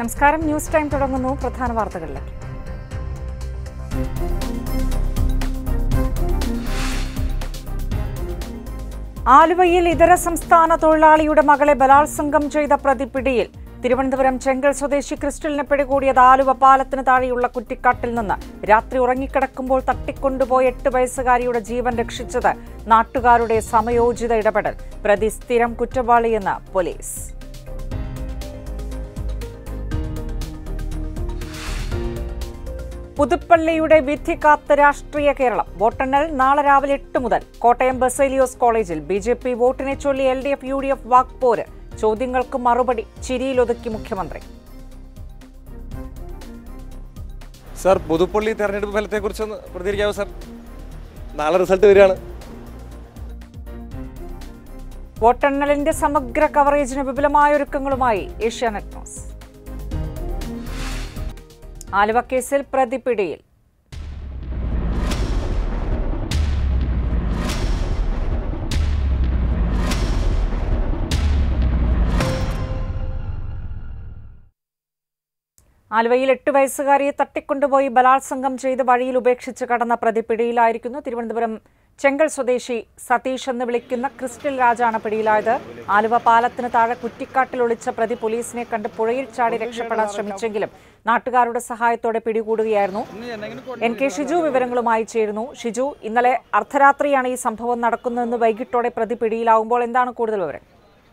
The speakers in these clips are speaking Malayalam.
നമസ്കാരം ന്യൂസ് ടൈം തുടങ്ങുന്നു പ്രധാന വാർത്തകളിലേക്ക് ആലുവയിൽ ഇതര സംസ്ഥാന തൊഴിലാളിയുടെ മകളെ ബലാത്സംഗം ചെയ്ത പ്രതി പിടിയിൽ തിരുവനന്തപുരം ചെങ്കൽ സ്വദേശി ക്രിസ്റ്റലിനെ പിടികൂടിയത് ആലുവ പാലത്തിന് താഴെയുള്ള കുറ്റിക്കാട്ടിൽ നിന്ന് രാത്രി ഉറങ്ങിക്കിടക്കുമ്പോൾ തട്ടിക്കൊണ്ടുപോയ എട്ട് വയസ്സുകാരിയുടെ ജീവൻ രക്ഷിച്ചത് നാട്ടുകാരുടെ സമയോചിത ഇടപെടൽ പ്രതി സ്ഥിരം കുറ്റവാളിയെന്ന് പോലീസ് പുതുപ്പള്ളിയുടെ വിധി കാത്ത രാഷ്ട്രീയ കേരളം വോട്ടെണ്ണൽ നാളെ രാവിലെ എട്ട് മുതൽ കോട്ടയം ബസേലിയോസ് കോളേജിൽ ബി ജെ പി വോട്ടിനെ ചൊല്ലി L D F U D F വാക്പോര് ചോദ്യങ്ങൾക്ക് മറുപടി ചിരിയിലൊതുക്കി മുഖ്യമന്ത്രി സാർ പുതുപ്പള്ളി തെരഞ്ഞെടുപ്പ് ഫലത്തെക്കുറിച്ചൊന്ന് പ്രതികരിക്കാമോ സാർ നാളെ റിസൾട്ട് വരികയാണ് വോട്ടെണ്ണലിന്റെ സമഗ്ര കവറേജിന് വിപുലമായ ഒരുക്കങ്ങളുമായി ഏഷ്യാനെറ്റ് ന്യൂസ് ആലുവ കേസിൽ പ്രതി പിടിയിൽ ആലുവയിൽ എട്ട് വയസ്സുകാരിയെ തട്ടിക്കൊണ്ടുപോയി ബലാത്സംഗം ചെയ്ത് വഴിയിൽ ഉപേക്ഷിച്ച് കടന്ന പ്രതി പിടിയിലായിരിക്കുന്നു തിരുവനന്തപുരം ചെങ്കൽ സ്വദേശി സതീഷ് എന്ന് വിളിക്കുന്ന ക്രിസ്റ്റൽ രാജാണ് പിടിയിലായത് ആലുവ പാലത്തിന് താഴെ കുറ്റിക്കാട്ടിൽ ഒളിച്ച പ്രതി പോലീസിനെ കണ്ട് പുഴയിൽ ചാടി രക്ഷപ്പെടാൻ ശ്രമിച്ചെങ്കിലും നാട്ടുകാരുടെ സഹായത്തോടെ പിടികൂടുകയായിരുന്നു എൻ കെ ഷിജു വിവരങ്ങളുമായി ചേരുന്നു ഷിജു ഇന്നലെ അർദ്ധരാത്രിയാണ് ഈ സംഭവം നടക്കുന്നതെന്ന് വൈകിട്ടോടെ പ്രതി പിടിയിലാവുമ്പോൾ എന്താണ് കൂടുതൽ വിവരം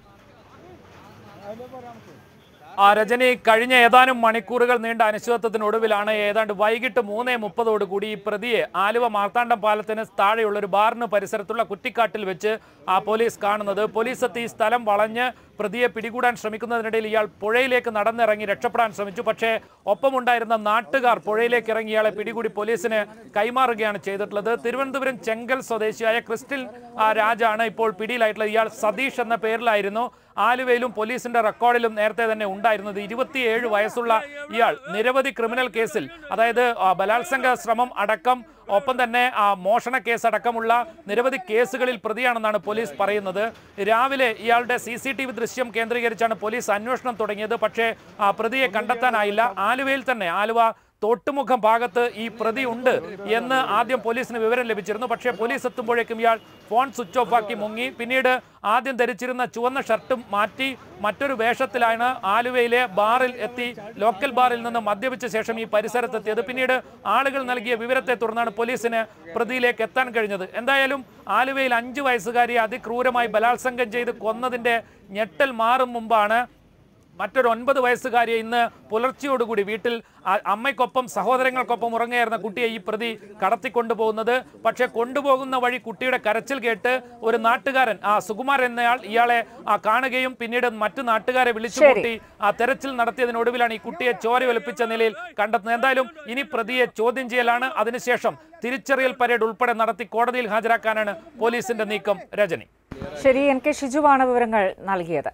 ആ രജനി കഴിഞ്ഞ ഏതാനും മണിക്കൂറുകൾ നീണ്ട അനിശ്ചിതത്വത്തിനൊടുവിലാണ് ഏതാണ്ട് വൈകിട്ട് മൂന്നേ മുപ്പതോടുകൂടി ഈ പ്രതിയെ ആലുവ മാർത്താണ്ഡം പാലത്തിന് താഴെയുള്ള ഒരു ബാറിന് പരിസരത്തുള്ള കുറ്റിക്കാട്ടിൽ വെച്ച് ആ പോലീസ് കാണുന്നത് പോലീസ് എത്തി ഈ സ്ഥലം വളഞ്ഞ് പ്രതിയെ പിടികൂടാൻ ശ്രമിക്കുന്നതിനിടയിൽ ഇയാൾ പുഴയിലേക്ക് നടന്നിറങ്ങി രക്ഷപ്പെടാൻ ശ്രമിച്ചു പക്ഷേ ഒപ്പമുണ്ടായിരുന്ന നാട്ടുകാർ പുഴയിലേക്ക് ഇറങ്ങി ഇയാളെ പിടികൂടി പോലീസിന് കൈമാറുകയാണ് ചെയ്തിട്ടുള്ളത് തിരുവനന്തപുരം ചെങ്കൽ സ്വദേശിയായ ക്രിസ്റ്റിൽ ആ, രാജാണ് ഇപ്പോൾ പിടിയിലായിട്ടുള്ളത് ഇയാൾ സതീഷ് എന്ന പേരിലായിരുന്നു ആലുവയിലും പോലീസിന്റെ റെക്കോർഡിലും നേരത്തെ തന്നെ ഉണ്ടായിരുന്നത് ഇരുപത്തിയേഴ് വയസ്സുള്ള ഇയാൾ നിരവധി ക്രിമിനൽ കേസിൽ അതായത് ആ, ബലാത്സംഗ ശ്രമം അടക്കം ഒപ്പം തന്നെ ആ, മോഷണ കേസ് അടക്കമുള്ള നിരവധി കേസുകളിൽ പ്രതിയാണെന്നാണ് പോലീസ് പറയുന്നത് രാവിലെ ഇയാളുടെ സി സി ടി വി ദൃശ്യം കേന്ദ്രീകരിച്ചാണ് പോലീസ് അന്വേഷണം തുടങ്ങിയത് പക്ഷേ ആ, പ്രതിയെ കണ്ടെത്താനായില്ല ആലുവയിൽ തന്നെ ആലുവ തോട്ടുമുഖം ഭാഗത്ത് ഈ പ്രതി ഉണ്ട് എന്ന് ആദ്യം പോലീസിന് വിവരം ലഭിച്ചിരുന്നു പക്ഷേ പോലീസ് എത്തുമ്പോഴേക്കും ഇയാൾ ഫോൺ സ്വിച്ച് ഓഫ് ആക്കി മുങ്ങി പിന്നീട് ആദ്യം ധരിച്ചിരുന്ന ചുവന്ന ഷർട്ടും മാറ്റി മറ്റൊരു വേഷത്തിലാണ് ആലുവയിലെ ബാറിൽ എത്തി ലോക്കൽ ബാറിൽ നിന്ന് മദ്യപിച്ച ശേഷം ഈ പരിസരത്തെത്തിയത് പിന്നീട് ആളുകൾ നൽകിയ വിവരത്തെ തുടർന്നാണ് പോലീസിന് പ്രതിയിലേക്ക് എത്താൻ കഴിഞ്ഞത് എന്തായാലും ആലുവയിൽ അഞ്ചു വയസ്സുകാരിയെ അതിക്രൂരമായി ബലാത്സംഗം ചെയ്ത് കൊന്നതിന്റെ ഞെട്ടൽ മാറും മുമ്പാണ് മറ്റൊരു ഒൻപത് വയസ്സുകാരിയെ ഇന്ന് പുലർച്ചയോടുകൂടി വീട്ടിൽ ആ- അമ്മയ്ക്കൊപ്പം സഹോദരങ്ങൾക്കൊപ്പം ഉറങ്ങുകയായിരുന്ന കുട്ടിയെ ഈ പ്രതി കടത്തിക്കൊണ്ടുപോകുന്നത് പക്ഷേ കൊണ്ടുപോകുന്ന വഴി കുട്ടിയുടെ കരച്ചിൽ കേട്ട് ഒരു നാട്ടുകാരൻ ആ സുകുമാർ എന്നയാൾ ഇയാളെ ആ കാണുകയും പിന്നീട് മറ്റു നാട്ടുകാരെ വിളിച്ചുകൂട്ടി ആ തെരച്ചിൽ നടത്തിയതിനൊടുവിലാണ് ഈ കുട്ടിയെ ചോര ഒലിപ്പിച്ച നിലയിൽ കണ്ടെത്തുന്നത് എന്തായാലും ഇനി പ്രതിയെ ചോദ്യം ചെയ്യലാണ് അതിനുശേഷം തിരിച്ചറിയൽ പരേഡ് ഉൾപ്പെടെ നടത്തി കോടതിയിൽ ഹാജരാക്കാനാണ് പോലീസിന്റെ നീക്കം രജനി ശരി എൻ കെ ഷിജുവാണ് വിവരങ്ങൾ നൽകിയത്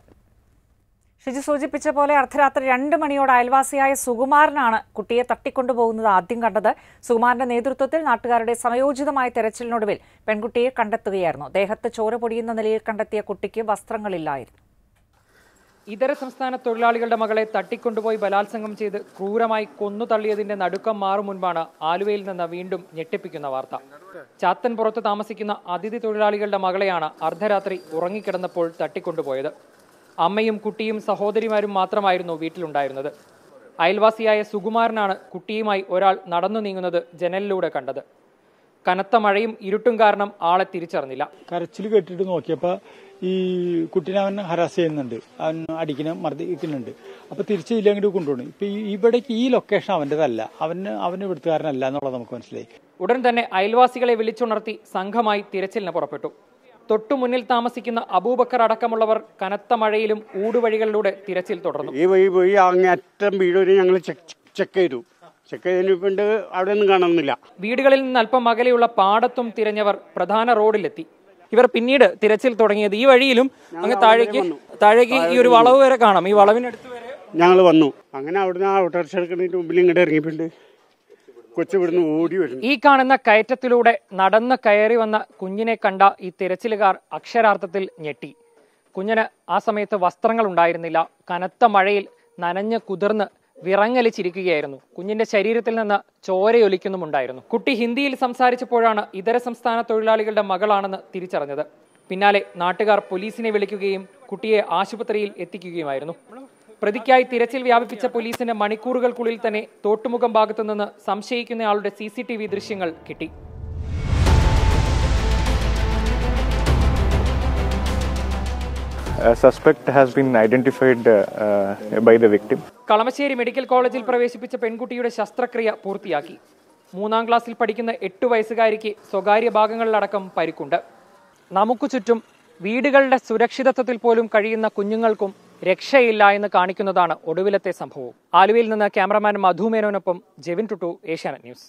ഷിജു സൂചിപ്പിച്ച പോലെ അർദ്ധരാത്രി രണ്ട് മണിയോടെ അയൽവാസിയായ സുകുമാരനാണ് കുട്ടിയെ തട്ടിക്കൊണ്ടുപോകുന്നത് ആദ്യം കണ്ടത് സുകുമാരന്റെ നേതൃത്വത്തിൽ നാട്ടുകാരുടെ സമയോചിതമായ തെരച്ചിലിനൊടുവിൽ പെൺകുട്ടിയെ കണ്ടെത്തുകയായിരുന്നു ദേഹത്ത് ചോര പൊടിയുന്ന നിലയിൽ കണ്ടെത്തിയ കുട്ടിക്ക് വസ്ത്രങ്ങളില്ലായിരുന്നു ഇതര സംസ്ഥാന തൊഴിലാളികളുടെ മകളെ തട്ടിക്കൊണ്ടുപോയി ബലാത്സംഗം ചെയ്ത് ക്രൂരമായി കൊന്നു തള്ളിയതിന്റെ നടുക്കം മാറും മുൻപാണ് ആലുവയിൽ നിന്ന് വീണ്ടും ഞെട്ടിപ്പിക്കുന്ന വാർത്ത ചാത്തൻപുറത്ത് താമസിക്കുന്ന അതിഥി തൊഴിലാളികളുടെ മകളെയാണ് അർദ്ധരാത്രി ഉറങ്ങിക്കിടന്നപ്പോൾ തട്ടിക്കൊണ്ടുപോയത് അമ്മയും കുട്ടിയും സഹോദരിമാരും മാത്രമായിരുന്നു വീട്ടിലുണ്ടായിരുന്നത് അയൽവാസിയായ സുകുമാരനാണ് കുട്ടിയുമായി ഒരാൾ നടന്നു നീങ്ങുന്നത് ജനലിലൂടെ കണ്ടത് കനത്ത മഴയും ഇരുട്ടും കാരണം ആളെ തിരിച്ചറിഞ്ഞില്ല കരച്ചിൽ കേട്ടിട്ട് നോക്കിയപ്പോൾ ഈ കുട്ടീനെ അവൻ ഹരാസ് ചെയ്യുന്നുണ്ട് അവൻ അടിക്കുന്ന മർദ്ദിക്കുന്നുണ്ട് അപ്പൊ തിരിച്ച് ഇല്ലെങ്കിൽ കൊണ്ടുപോകണം ഇപ്പൊ ഈ- ഇവിടേക്ക് ഈ ലൊക്കേഷൻ അവൻ്റെതല്ല അവന് അവന് ഇവിടുത്തുകാരനല്ല എന്നുള്ളത് നമുക്ക് മനസ്സിലായി ഉടൻ തന്നെ അയൽവാസികളെ വിളിച്ചുണർത്തി സംഘമായി തിരച്ചിലിന് പുറപ്പെട്ടു തൊട്ടു മുന്നിൽ താമസിക്കുന്ന അബൂബക്കർ അടക്കമുള്ളവർ കനത്ത മഴയിലും ഊടുവഴികളിലൂടെ തിരച്ചിൽ തുടർന്നു ഈ വഴി പോയി അങ്ങേറ്റം വീട് വരെ ഞങ്ങൾ ചെക്ക് ചെയ്തു ചെക്ക് ചെയ്തതിനിപ്പണ്ട് അവിടെ ഒന്നും കാണുന്നില്ല വീടുകളിൽ നിന്ന് അല്പം അകലെയുള്ള പാടത്തും തിരഞ്ഞവർ പ്രധാന റോഡിലെത്തി ഇവർ പിന്നീട് തിരച്ചിൽ തുടങ്ങിയത് ഈ വഴിയിലും അങ്ങ് താഴേക്ക് താഴേക്ക് ഈ ഒരു വളവ് വരെ കാണാം ഈ വളവിനടുത്ത് വരെ ഞങ്ങൾ വന്നു അങ്ങനെ അവിടുന്ന് ആ ഓട്ടോറിക്ഷ എടുക്കുന്നതിന് മുമ്പിൽ ഇങ്ങോട്ട് ഇറങ്ങിയിട്ടുണ്ട് കൊച്ചു ഇവിടുന്ന് ഓടി വരുന്നു ഈ കാണുന്ന കയറ്റത്തിലൂടെ നടന്ന് കയറി വന്ന കുഞ്ഞിനെ കണ്ട ഈ തിരച്ചിലുകാർ അക്ഷരാർത്ഥത്തിൽ ഞെട്ടി കുഞ്ഞിന് ആ സമയത്ത് വസ്ത്രങ്ങൾ ഉണ്ടായിരുന്നില്ല കനത്ത മഴയിൽ നനഞ്ഞ് കുതിർന്ന് വിറങ്ങലിച്ചിരിക്കുകയായിരുന്നു കുഞ്ഞിന്റെ ശരീരത്തിൽ നിന്ന് ചോരയൊലിക്കുന്നുമുണ്ടായിരുന്നു കുട്ടി ഹിന്ദിയിൽ സംസാരിച്ചപ്പോഴാണ് ഇതര സംസ്ഥാന തൊഴിലാളികളുടെ മകളാണെന്ന് തിരിച്ചറിഞ്ഞത് പിന്നാലെ നാട്ടുകാർ പോലീസിനെ വിളിക്കുകയും കുട്ടിയെ ആശുപത്രിയിൽ എത്തിക്കുകയുമായിരുന്നു പ്രതിക്കായി തിരച്ചിൽ വ്യാപിപ്പിച്ച പോലീസിന് മണിക്കൂറുകൾക്കുള്ളിൽ തന്നെ തോട്ടുമുഖം ഭാഗത്തുനിന്ന് സംശയിക്കുന്നയാളുടെ സി സി ടി വി ദൃശ്യങ്ങൾ കിട്ടി A suspect has been identified uh, uh, by the victim. Kalamassery medical കോളേജിൽ പ്രവേശിപ്പിച്ച പെൺകുട്ടിയുടെ ശസ്ത്രക്രിയ പൂർത്തിയാക്കി മൂന്നാം ക്ലാസ്സിൽ പഠിക്കുന്ന എട്ടു വയസ്സുകാരിക്ക് സ്വകാര്യ ഭാഗങ്ങളിലടക്കം പരിക്കുണ്ട് നമുക്ക് ചുറ്റും വീടുകളുടെ സുരക്ഷിതത്വത്തിൽ പോലും കഴിയുന്ന കുഞ്ഞുങ്ങൾക്കും രക്ഷയില്ല എന്ന് കാണിക്കുന്നതാണ് ഒടുവിലത്തെ സംഭവം ആലുവയിൽ നിന്ന് ക്യാമറമാൻ മധു മേനോനൊപ്പം ജെവിൻ ടുട്ടു ഏഷ്യാനെറ്റ് ന്യൂസ്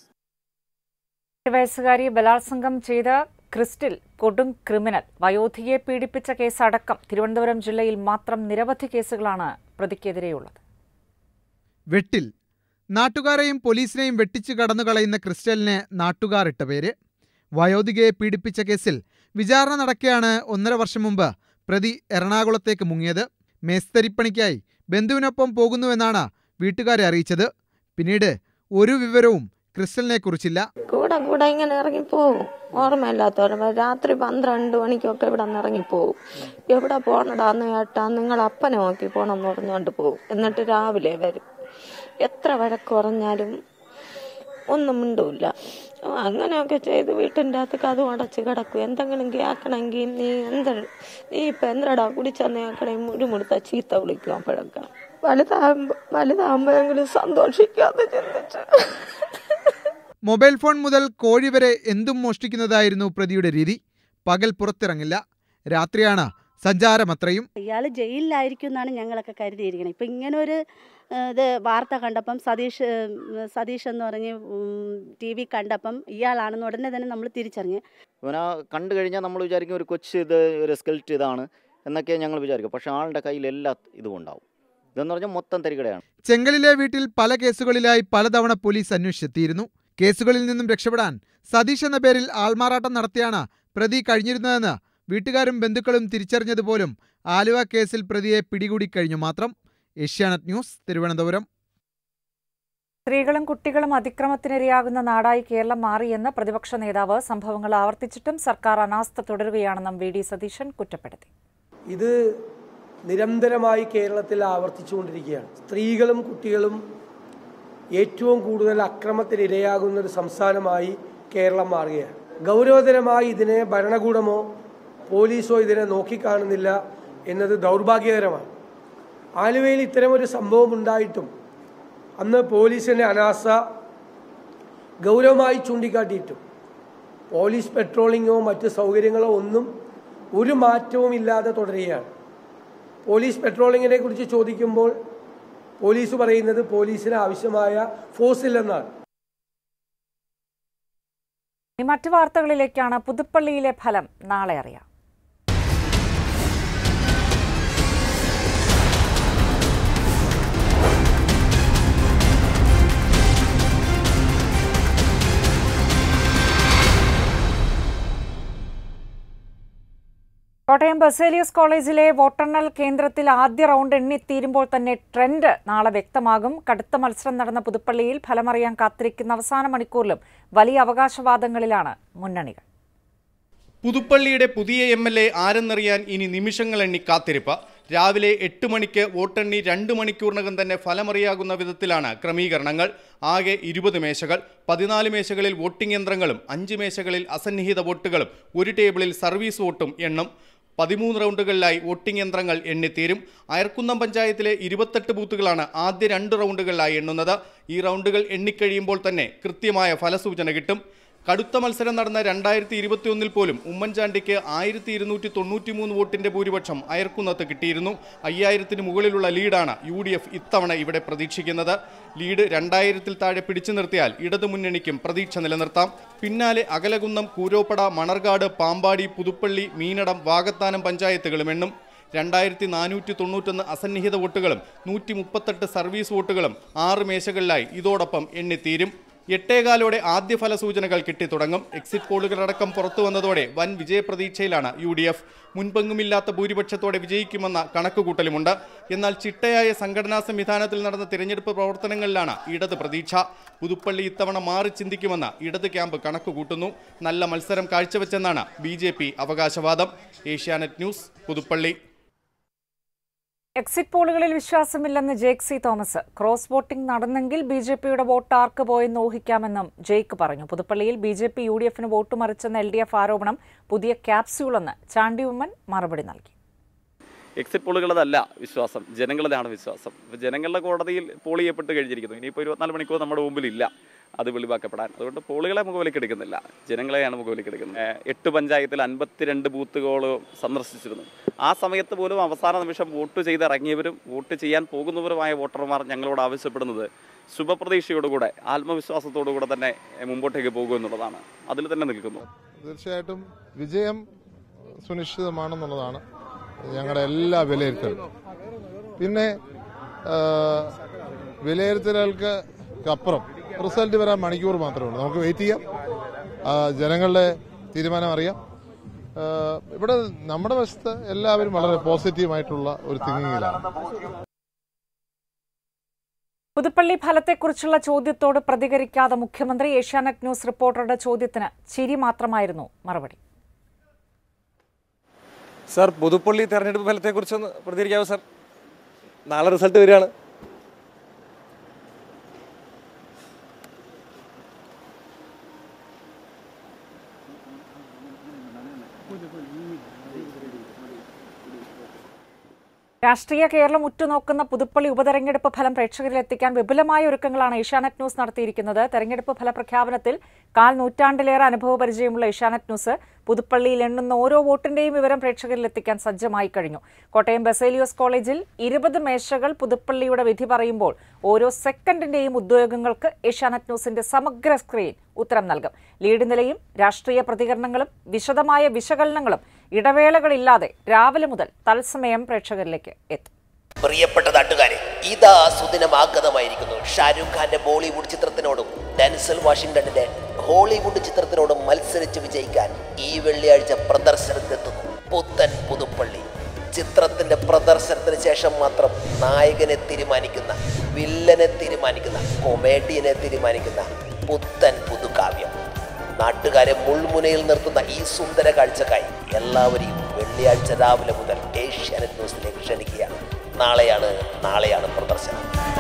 വയസ്സുകാരി ബലാത്സംഗം ചെയ്ത ക്രിസ്റ്റിൽ കൊടും ക്രിമിനൽ വയോധികയെ പീഡിപ്പിച്ച കേസടക്കം തിരുവനന്തപുരം ജില്ലയിൽ മാത്രം നിരവധി കേസുകളാണ് പ്രതിക്കെതിരെയുള്ളത് വെട്ടിൽ നാട്ടുകാരെയും പോലീസിനെയും വെട്ടിച്ചു കടന്നുകളയുന്ന ക്രിസ്റ്റലിന് നാട്ടുകാർ ഇട്ട പേര് വയോധികയെ പീഡിപ്പിച്ച കേസിൽ വിചാരണ നടക്കെയാണ് ഒന്നര വർഷം മുമ്പ് പ്രതി എറണാകുളത്തേക്ക് മുങ്ങിയത് മേസ്തരിപ്പണിക്കായി ബന്ധുവിനൊപ്പം പോകുന്നുവെന്നാണ് വീട്ടുകാരെ അറിയിച്ചത് പിന്നീട് ഒരു വിവരവും ക്രിസ്റ്റലിനെ കുറിച്ചില്ല കൂടെ കൂടെ ഇങ്ങനെ ഇറങ്ങിപ്പോവും ഓർമ്മയില്ലാത്തവരും രാത്രി പന്ത്രണ്ട് മണിക്കൊക്കെ ഇവിടെ നിന്ന് ഇറങ്ങിപ്പോവും എവിടെ പോണടാന്ന് കേട്ടാ നിങ്ങൾ അപ്പനെ നോക്കി പോണെന്ന് പറഞ്ഞുകൊണ്ട് പോവും എന്നിട്ട് രാവിലെ വരും എത്ര വഴക്ക് പറഞ്ഞാലും ഒന്നും മിണ്ടൂല്ല അങ്ങനെയൊക്കെ ചെയ്ത് വീട്ടിൻ്റെ അകത്ത് കഥ അടച്ച് കിടക്കും എന്തെങ്കിലും കേൾക്കണമെങ്കിൽ നീ എന്ത് നീ ഇപ്പം എന്തടാ കുടിച്ചെന്ന് കേൾക്കണേ മുടിമുടുത്ത ചീത്ത വിളിക്കും അപ്പോഴൊക്കെ വലുതാകുമ്പോ വലുതാകുമ്പോഴെങ്കിലും സന്തോഷിക്കാതെ ചിന്തിച്ചു മൊബൈൽ ഫോൺ മുതൽ കോഴി വരെ എന്തും മോഷ്ടിക്കുന്നതായിരുന്നു പ്രതിയുടെ രീതി പകൽ പുറത്തിറങ്ങില്ല രാത്രിയാണ് സഞ്ചാരമത്രയും ഇയാൾ ജയിലിലായിരിക്കും എന്നാണ് ഞങ്ങളൊക്കെ കരുതിയിരിക്കുന്നത് ഇപ്പം ഇങ്ങനെ ഒരു ഏഹ്, ഇത് വാർത്ത കണ്ടപ്പം സതീഷ് ഏഹ്, സതീഷ് എന്ന് പറഞ്ഞ് ടി വി കണ്ടപ്പം ഇയാളാണെന്ന് ഉടനെ തന്നെ നമ്മൾ തിരിച്ചറിഞ്ഞ് ഇവനാ കണ്ടു കഴിഞ്ഞാൽ നമ്മൾ വിചാരിക്കും ഒരു കൊച്ചു ഇത് ഒരു സ്കെൽറ്റ് ഇതാണ് എന്നൊക്കെ ഞങ്ങൾ വിചാരിക്കും പക്ഷേ ആളുടെ കയ്യിൽ എല്ലാ ഇതും ഉണ്ടാവും ഇതെന്ന് പറഞ്ഞാൽ മൊത്തം തരികടയാണ് ചെങ്കലിലെ വീട്ടിൽ പല കേസുകളിലായി പലതവണ പോലീസ് അന്വേഷിച്ചെത്തിയിരുന്നു കേസുകളിൽ നിന്നും രക്ഷപ്പെടാൻ സതീഷ് എന്ന പേരിൽ ആൾമാറാട്ടം നടത്തിയാണ് പ്രതി കഴിഞ്ഞിരുന്നതെന്ന് വീട്ടുകാരും ബന്ധുക്കളും തിരിച്ചറിഞ്ഞതുപോലും ആലുവ കേസിൽ പ്രതിയെ പിടികൂടി കഴിഞ്ഞു മാത്രം ഏഷ്യാനെറ്റ് ന്യൂസ് തിരുവനന്തപുരം സ്ത്രീകളും കുട്ടികളും അതിക്രമത്തിനിരയാകുന്ന നാടായി കേരളം മാറിയെന്ന് പ്രതിപക്ഷ നേതാവ് സംഭവങ്ങൾ ആവർത്തിച്ചിട്ടും സർക്കാർ അനാസ്ഥ തുടരുകയാണെന്നും വി ഡി സതീശൻ കുറ്റപ്പെടുത്തി ഇത് നിരന്തരമായി കേരളത്തിൽ ആവർത്തിച്ചുകൊണ്ടിരിക്കുകയാണ് സ്ത്രീകളും കുട്ടികളും ഏറ്റവും കൂടുതൽ അക്രമത്തിനിരയാകുന്ന ഒരു സംസ്ഥാനമായി കേരളം മാറുകയാണ് ഗൗരവതരമായി ഇതിനെ ഭരണകൂടമോ പോലീസോ ഇതിനെ നോക്കിക്കാണുന്നില്ല എന്നത് ദൗർഭാഗ്യകരമാണ് ആലുവയിൽ ഇത്തരമൊരു സംഭവം ഉണ്ടായിട്ടും അന്ന് പോലീസിൻ്റെ അനാസ്ഥ ഗൗരവമായി ചൂണ്ടിക്കാട്ടിയിട്ടും പോലീസ് പെട്രോളിങ്ങോ മറ്റ് സൗകര്യങ്ങളോ ഒന്നും ഒരു മാറ്റവും ഇല്ലാതെ തുടരുകയാണ് പോലീസ് പെട്രോളിങ്ങിനെ കുറിച്ച് ചോദിക്കുമ്പോൾ പോലീസ് പറയുന്നത് പോലീസിന് ആവശ്യമായ ഫോഴ്സ് ഇല്ലെന്നാണ് ഇനി മറ്റു വാർത്തകളിലേക്കാണ് പുതുപ്പള്ളിയിലെ ഫലം നാളെ അറിയാം കോട്ടയം ബസേലിയസ് കോളേജിലെ വോട്ടെണ്ണൽ കേന്ദ്രത്തിൽ ആദ്യ റൗണ്ട് എണ്ണിത്തീരുമ്പോൾ തന്നെ ട്രെൻഡ് നാളെ വ്യക്തമാകും കടുത്ത മത്സരം നടന്ന പുതുപ്പള്ളിയിൽ ഫലമറിയാൻ കാത്തിരിക്കുന്ന അവസാന മണിക്കൂറിലും വലിയ അവകാശവാദങ്ങളിലാണ് മുന്നണികൾ പുതുപ്പള്ളിയുടെ പുതിയ എം എൽ എ ആരെന്നറിയാൻ ഇനി നിമിഷങ്ങൾ എണ്ണി കാത്തിരിപ്പ് രാവിലെ എട്ട് മണിക്ക് വോട്ടെണ്ണി രണ്ട് മണിക്കൂറിനകം തന്നെ ഫലമറിയാകുന്ന വിധത്തിലാണ് ക്രമീകരണങ്ങൾ ആകെ ഇരുപത് മേശകൾ പതിനാല് മേശകളിൽ വോട്ടിംഗ് യന്ത്രങ്ങളും അഞ്ച് മേശകളിൽ അസന്നിഹിത വോട്ടുകളും ഒരു ടേബിളിൽ സർവീസ് വോട്ടും എണ്ണും പതിമൂന്ന് റൗണ്ടുകളിലായി വോട്ടിംഗ് യന്ത്രങ്ങൾ എണ്ണിത്തീരും അയർക്കുന്നം പഞ്ചായത്തിലെ ഇരുപത്തെട്ട് ബൂത്തുകളാണ് ആദ്യ രണ്ട് റൗണ്ടുകളിലായി എണ്ണുന്നത് ഈ റൗണ്ടുകൾ എണ്ണിക്കഴിയുമ്പോൾ തന്നെ കൃത്യമായ ഫലസൂചന കിട്ടും കടുത്ത മത്സരം നടന്ന രണ്ടായിരത്തി ഇരുപത്തിയൊന്നിൽ പോലും ഉമ്മൻചാണ്ടിക്ക് ആയിരത്തി ഇരുന്നൂറ്റി തൊണ്ണൂറ്റി മൂന്ന് വോട്ടിന്റെ ഭൂരിപക്ഷം അയർക്കുന്നത്ത് കിട്ടിയിരുന്നു അയ്യായിരത്തിന് മുകളിലുള്ള ലീഡാണ് യു ഡി എഫ് ഇത്തവണ ഇവിടെ പ്രതീക്ഷിക്കുന്നത് ലീഡ് രണ്ടായിരത്തിൽ താഴെ പിടിച്ചു നിർത്തിയാൽ ഇടതുമുന്നണിക്കും പ്രതീക്ഷ നിലനിർത്താം പിന്നാലെ അകലകുന്നം കൂരോപ്പട മണർകാട് പാമ്പാടി പുതുപ്പള്ളി മീനടം വാകത്താനം പഞ്ചായത്തുകളും എണ്ണും രണ്ടായിരത്തി നാനൂറ്റി തൊണ്ണൂറ്റൊന്ന് അസന്നിഹിത വോട്ടുകളും നൂറ്റി മുപ്പത്തെട്ട് സർവീസ് വോട്ടുകളും ആറ് മേശകളിലായി ഇതോടൊപ്പം എണ്ണിത്തീരും എട്ടേകാലോടെ ആദ്യ ഫലസൂചനകൾ കിട്ടിത്തുടങ്ങും എക്സിറ്റ് പോളുകളടക്കം പുറത്തു വന്നതോടെ വൻ വിജയപ്രതീക്ഷയിലാണ് യു ഡി എഫ് മുൻപെങ്ങുമില്ലാത്ത ഭൂരിപക്ഷത്തോടെ വിജയിക്കുമെന്ന കണക്കുകൂട്ടലുമുണ്ട് എന്നാൽ ചിട്ടയായ സംഘടനാ സംവിധാനത്തിൽ നടന്ന തിരഞ്ഞെടുപ്പ് പ്രവർത്തനങ്ങളിലാണ് ഇടത് പ്രതീക്ഷ പുതുപ്പള്ളി ഇത്തവണ മാറി ചിന്തിക്കുമെന്ന് ഇടത് ക്യാമ്പ് കണക്കുകൂട്ടുന്നു നല്ല മത്സരം കാഴ്ചവെച്ചെന്നാണ് ബി ജെ പി അവകാശവാദം ഏഷ്യാനെറ്റ് ന്യൂസ് പുതുപ്പള്ളി എക്സിറ്റ് പോളുകളിൽ വിശ്വാസമില്ലെന്ന് ജേക്ക് സി തോമസ് ക്രോസ് വോട്ടിംഗ് നടന്നെങ്കിൽ ബി ജെ പിയുടെ വോട്ട് ആർക്ക് പോയെന്ന് ഊഹിക്കാമെന്നും ജേക്ക് പറഞ്ഞു പുതുപ്പള്ളിയിൽ B J P U D എഫിന് വോട്ട് മറിച്ചെന്ന എൽ ഡി എഫ് ആരോപണം പുതിയ ക്യാപ്സ്യൂളെന്ന് ചാണ്ടി ഉമ്മൻ മറുപടി നൽകി എക്സിറ്റ് പോളുകളതല്ല വിശ്വാസം ജനങ്ങളുടെയാണ് വിശ്വാസം ഇപ്പോൾ ജനങ്ങളുടെ കോടതിയിൽ പോൾ ചെയ്യപ്പെട്ട് കഴിഞ്ഞിരിക്കുന്നു ഇനിയിപ്പോൾ ഇരുപത്തിനാല് മണിക്കൂർ നമ്മുടെ മുമ്പിലില്ല അത് വെളിവാക്കപ്പെടാൻ അതുകൊണ്ട് പോളുകളെ മുഖവിലേക്ക് എടുക്കുന്നില്ല ജനങ്ങളെയാണ് മുഖവിലേക്ക് എടുക്കുന്നത് ഏഹ് എട്ട് പഞ്ചായത്തിൽ അൻപത്തിരണ്ട് ബൂത്തുകൾ സന്ദർശിച്ചിരുന്നു ആ സമയത്ത് പോലും അവസാന നിമിഷം വോട്ട് ചെയ്തിറങ്ങിയവരും വോട്ട് ചെയ്യാൻ പോകുന്നവരുമായ വോട്ടർമാർ ഞങ്ങളോട് ആവശ്യപ്പെടുന്നത് ശുഭപ്രതീക്ഷയോടുകൂടെ ആത്മവിശ്വാസത്തോടുകൂടെ തന്നെ മുമ്പോട്ടേക്ക് പോകുമെന്നുള്ളതാണ് അതിൽ തന്നെ നിൽക്കുന്നു തീർച്ചയായിട്ടും വിജയം സുനിശ്ചിതമാണെന്നുള്ളതാണ് ഞങ്ങളുടെ എല്ലാ വിലയിരുത്തലും പിന്നെ ആ, വിലയിരുത്തലുകൾക്ക് അപ്പുറം റിസൾട്ട് വരാൻ മണിക്കൂർ മാത്രമേ ഉള്ളൂ നമുക്ക് വെയിറ്റ് ചെയ്യാം ആ, ജനങ്ങളുടെ തീരുമാനം അറിയാം ആ, ഇവിടെ നമ്മുടെ വശത്ത് എല്ലാവരും വളരെ പോസിറ്റീവായിട്ടുള്ള ഒരു തിങ്കിങ്ങിലാണ് പുതുപ്പള്ളി ഫലത്തെക്കുറിച്ചുള്ള ചോദ്യത്തോട് പ്രതികരിക്കാതെ മുഖ്യമന്ത്രി ഏഷ്യാനെറ്റ് ന്യൂസ് റിപ്പോർട്ടറുടെ ചോദ്യത്തിന് ചിരി മാത്രമായിരുന്നു മറുപടി സാർ പുതുപ്പള്ളി തെരഞ്ഞെടുപ്പ് ഫലത്തെക്കുറിച്ചൊന്ന് പ്രതികരിക്കാവോ സാർ നാളെ റിസൾട്ട് വരികയാണ് രാഷ്ട്രീയ കേരളം ഉറ്റുനോക്കുന്ന പുതുപ്പള്ളി ഉപതെരഞ്ഞെടുപ്പ് ഫലം പ്രേക്ഷകരിൽ എത്തിക്കാൻ വിപുലമായ ഒരുക്കങ്ങളാണ് ഏഷ്യാനെറ്റ് ന്യൂസ് നടത്തിയിരിക്കുന്നത് തെരഞ്ഞെടുപ്പ് ഫലപ്രഖ്യാപനത്തിൽ കാൽ നൂറ്റാണ്ടിലേറെ അനുഭവ പരിചയമുള്ള ഏഷ്യാനെറ്റ് ന്യൂസ് പുതുപ്പള്ളിയിൽ എണ്ണുന്ന ഓരോ വോട്ടിന്റെയും വിവരം പ്രേക്ഷകരിൽ എത്തിക്കാൻ സജ്ജമായി കഴിഞ്ഞു കോട്ടയം ബസേലിയോസ് കോളേജിൽ ഇരുപത് മേശകൾ പുതുപ്പള്ളിയുടെ വിധി പറയുമ്പോൾ ഓരോ സെക്കൻഡിന്റെയും ഉദ്യോഗങ്ങൾക്ക് ഏഷ്യാനെറ്റ് ന്യൂസിന്റെ സമഗ്ര സ്ക്രീൻ ഉത്തരം നൽകും ലീഡ് നിലയും രാഷ്ട്രീയ പ്രതികരണങ്ങളും വിശദമായ വിശകലനങ്ങളും ഇടവേളകളില്ലാതെ രാവിലെ മുതൽ തത്സമയം പ്രേക്ഷകരിലേക്ക് എത്തും പ്രിയപ്പെട്ട നാട്ടുകാരെ ഇതാ സുദിനം ആഗതമായിരിക്കുന്നു ഷാരൂഖ് ഖാന്റെ ബോളിവുഡ് ചിത്രത്തിനോടും ഡെൻസൽ വാഷിംഗ്ടണിന്റെ ഹോളിവുഡ് ചിത്രത്തിനോടും മത്സരിച്ച് വിജയിക്കാൻ ഈ വെള്ളിയാഴ്ച പ്രദർശനത്തെത്തുന്നു പുത്തൻ പുതുപ്പള്ളി ചിത്രത്തിന്റെ പ്രദർശനത്തിന് ശേഷം മാത്രം നായകനെ തീരുമാനിക്കുന്ന വില്ലനെ തീരുമാനിക്കുന്ന കൊമേഡിയനെ തീരുമാനിക്കുന്ന പുത്തൻ പുതുകാവ്യം നാട്ടുകാരെ മുൾമുനയിൽ നിർത്തുന്ന ഈ സുന്ദര കാഴ്ചക്കായി എല്ലാവരെയും വെള്ളിയാഴ്ച രാവിലെ മുതൽ ഏഷ്യാനെറ്റ് ന്യൂസിലേക്ക് ക്ഷണിക്കുകയാണ് നാളെയാണ് നാളെയാണ് പ്രദർശനം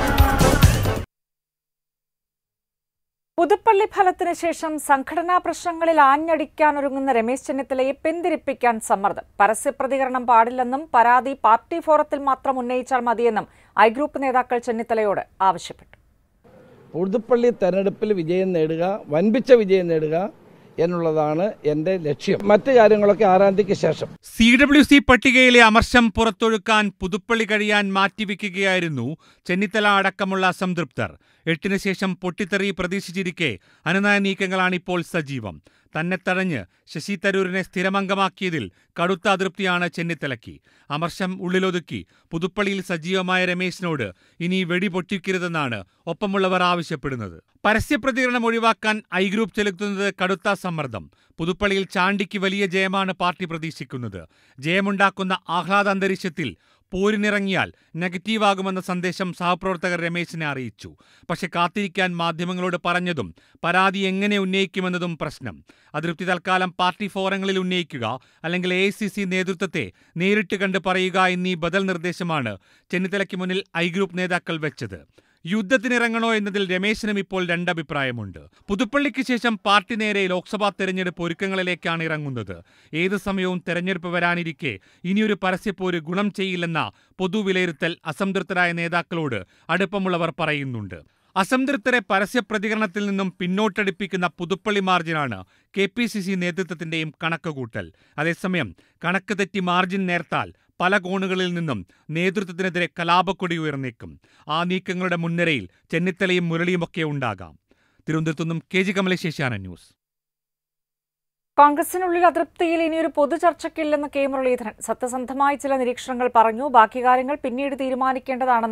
പുതുപ്പള്ളി ഫലത്തിന് ശേഷം സംഘടനാ പ്രശ്നങ്ങളിൽ ആഞ്ഞടിക്കാനൊരുങ്ങുന്ന രമേശ് ചെന്നിത്തലയെ പിന്തിരിപ്പിക്കാൻ സമ്മർദ്ദം പരസ്യ പ്രതികരണം പാടില്ലെന്നും പരാതി പാർട്ടി ഫോറത്തിൽ മാത്രം ഉന്നയിച്ചാൽ മതിയെന്നും ഐ ഗ്രൂപ്പ് നേതാക്കൾ ചെന്നിത്തലയോട് ആവശ്യപ്പെട്ടു പുതുപ്പള്ളി തെരഞ്ഞെടുപ്പിൽ വിജയം നേടുക വൻപിച്ച വിജയം നേടുക എന്നുള്ളതാണ് എൻ്റെ ലക്ഷ്യം മറ്റു കാര്യങ്ങളൊക്കെ ആറാം തീയതിക്ക് ശേഷം സി ഡബ്ല്യു സി പട്ടികയിലെ അമർഷം പുറത്തൊഴുക്കാൻ പുതുപ്പള്ളി കഴിയാൻ മാറ്റിവെക്കുകയായിരുന്നു ചെന്നിത്തല അടക്കമുള്ള അസംതൃപ്തർ എട്ടിന് ശേഷം പൊട്ടിത്തെറി പ്രതീക്ഷിച്ചിരിക്കെ അനുനയ നീക്കങ്ങളാണിപ്പോൾ സജീവം തന്നെ തടഞ്ഞ് ശശി തരൂരിനെ സ്ഥിരമംഗമാക്കിയതിൽ കടുത്ത അതൃപ്തിയാണ് ചെന്നിത്തലയ്ക്ക് അമർഷം ഉള്ളിലൊതുക്കി പുതുപ്പള്ളിയിൽ സജീവമായ രമേശിനോട് ഇനി വെടി പൊട്ടിക്കരുതെന്നാണ് ഒപ്പമുള്ളവർ ആവശ്യപ്പെടുന്നത് പരസ്യപ്രതികരണം ഒഴിവാക്കാൻ ഐ ഗ്രൂപ്പ് ചെലുത്തുന്നത് കടുത്ത സമ്മർദ്ദം പുതുപ്പള്ളിയിൽ ചാണ്ടിക്ക് വലിയ ജയമാണ് പാർട്ടി പ്രതീക്ഷിക്കുന്നത് ജയമുണ്ടാക്കുന്ന ആഹ്ലാദ അന്തരീക്ഷത്തിൽ പോരിനിറങ്ങിയാൽ നെഗറ്റീവാകുമെന്ന സന്ദേശം സഹപ്രവർത്തകർ രമേശിനെ അറിയിച്ചു പക്ഷെ കാത്തിരിക്കാൻ മാധ്യമങ്ങളോട് പറഞ്ഞതും പരാതി എങ്ങനെ ഉന്നയിക്കുമെന്നതും പ്രശ്നം അതൃപ്തി തൽക്കാലം പാർട്ടി ഫോറങ്ങളിൽ ഉന്നയിക്കുക അല്ലെങ്കിൽ എ നേതൃത്വത്തെ നേരിട്ട് കണ്ട് പറയുക എന്നീ ബദൽ നിർദ്ദേശമാണ് ചെന്നിത്തലയ്ക്ക് മുന്നിൽ ഐ ഗ്രൂപ്പ് നേതാക്കൾ വെച്ചത് യുദ്ധത്തിനിറങ്ങണോ എന്നതിൽ രമേശിനും ഇപ്പോൾ രണ്ടഭിപ്രായമുണ്ട് പുതുപ്പള്ളിക്ക് ശേഷം പാർട്ടി നേരെ ലോക്സഭാ തെരഞ്ഞെടുപ്പ് ഒരുക്കങ്ങളിലേക്കാണ് ഇറങ്ങുന്നത് ഏത് സമയവും തെരഞ്ഞെടുപ്പ് വരാനിരിക്കെ ഇനിയൊരു പരസ്യപ്പോര് ഗുണം ചെയ്യില്ലെന്ന പൊതുവിലയിരുത്തൽ അസംതൃപ്തരായ നേതാക്കളോട് അടുപ്പമുള്ളവർ പറയുന്നുണ്ട് അസംതൃപ്തരെ പരസ്യ പ്രതികരണത്തിൽ നിന്നും പിന്നോട്ടടിപ്പിക്കുന്ന പുതുപ്പള്ളി മാർജിനാണ് കെ പി സി സി നേതൃത്വത്തിന്റെയും കണക്കുകൂട്ടൽ അതേസമയം കണക്ക് തെറ്റി മാർജിൻ നേർത്താൽ പല കോണുകളിൽ നിന്നും നേതൃത്വത്തിനെതിരെ കലാപക്കൊടി ഉയർന്നേക്കും ആ നീക്കങ്ങളുടെ മുൻനിരയിൽ ചെന്നിത്തലയും മുരളിയുമൊക്കെ ഉണ്ടാകാം തിരുവനന്തപുരത്തു നിന്നും കെ ജി കമലേഷ് ഏഷ്യാന ന്യൂസ് കോൺഗ്രസിനുള്ളിൽ അതൃപ്തിയിൽ ഇനിയൊരു പൊതുചർച്ചയ്ക്കില്ലെന്ന് കെ മുരളീധരൻ സത്യസന്ധമായ ചില നിരീക്ഷണങ്ങൾ പറഞ്ഞു ബാക്കി കാര്യങ്ങൾ പിന്നീട് തീരുമാനിക്കേണ്ടതാണെന്നും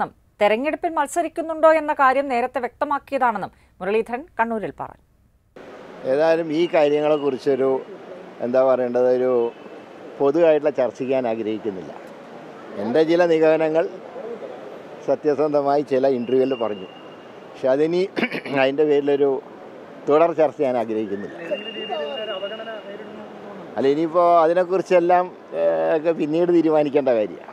തെരഞ്ഞെടുപ്പിൽ മത്സരിക്കുന്നുണ്ടോ എന്ന കാര്യം നേരത്തെ വ്യക്തമാക്കിയതാണെന്നും മുരളീധരൻ കണ്ണൂരിൽ പറഞ്ഞു ഏതായാലും ഈ കാര്യങ്ങളെക്കുറിച്ചൊരു എന്താ പറയേണ്ടത് ഒരു പൊതുവായിട്ടുള്ള ചർച്ച ഞാൻ ആഗ്രഹിക്കുന്നില്ല എൻ്റെ ചില നിഗമനങ്ങൾ സത്യസന്ധമായി ചില ഇൻ്റർവ്യൂവിൽ പറഞ്ഞു പക്ഷെ അതിനി അതിൻ്റെ പേരിലൊരു തുടർ ചർച്ച ഞാൻ ആഗ്രഹിക്കുന്നില്ല അല്ല ഇനിയിപ്പോൾ അതിനെക്കുറിച്ചെല്ലാം ഏഹ്, ഒക്കെ പിന്നീട് തീരുമാനിക്കേണ്ട കാര്യമാണ്